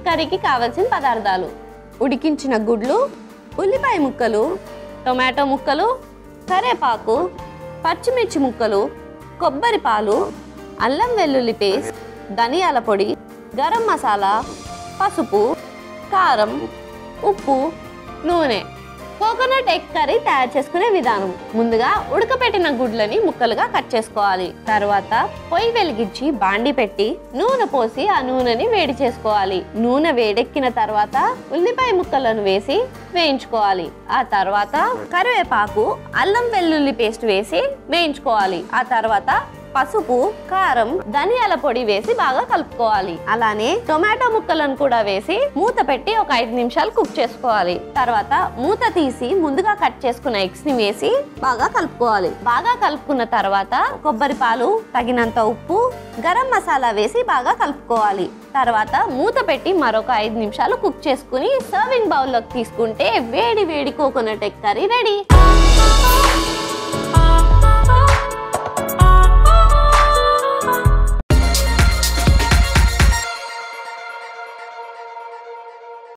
కర్రీకి కావలసిన పదార్థాలు ఉడికించిన గుడ్లు ఉల్లిపాయ ముక్కలు టొమాటో ముక్కలు కరేపాకు పచ్చిమిర్చి ముక్కలు కొబ్బరి పాలు అల్లం వెల్లుల్లి పేస్ట్ ధనియాల పొడి గరం మసాలా పసుపు కారం ఉప్పు నూనె కోకోనట్ ఎగ్ కర్రీ తయారు చేసుకునే విధానం ముందుగా ఉడకబెట్టిన గుడ్లని ముక్కలుగా కట్ చేసుకోవాలి తర్వాత పొయ్యి వెలిగించి బాండి పెట్టి నూనె పోసి ఆ నూనెని వేడి చేసుకోవాలి నూనె వేడెక్కిన తర్వాత ఉల్లిపాయ ముక్కలను వేసి వేయించుకోవాలి ఆ తర్వాత కరివేపాకు అల్లం వెల్లుల్లి పేస్ట్ వేసి వేయించుకోవాలి ఆ తర్వాత పసుపు కారం ధనియాల పొడి వేసి బాగా కలుపుకోవాలి అలానే టొమాటో ముక్కలను కూడా వేసి మూత పెట్టి ఒక ఐదు నిమిషాలు కుక్ చేసుకోవాలి తర్వాత మూత తీసి ముందుగా కట్ చేసుకున్న ఎగ్స్ ని వేసి బాగా కలుపుకోవాలి బాగా కలుపుకున్న తర్వాత కొబ్బరి పాలు తగినంత ఉప్పు గరం మసాలా వేసి బాగా కలుపుకోవాలి తర్వాత మూత పెట్టి మరొక ఐదు నిమిషాలు కుక్ చేసుకుని సర్వింగ్ బౌల్లోకి తీసుకుంటే వేడి వేడి కోకోనట్ ఎగ్ కర్రీ రెడీ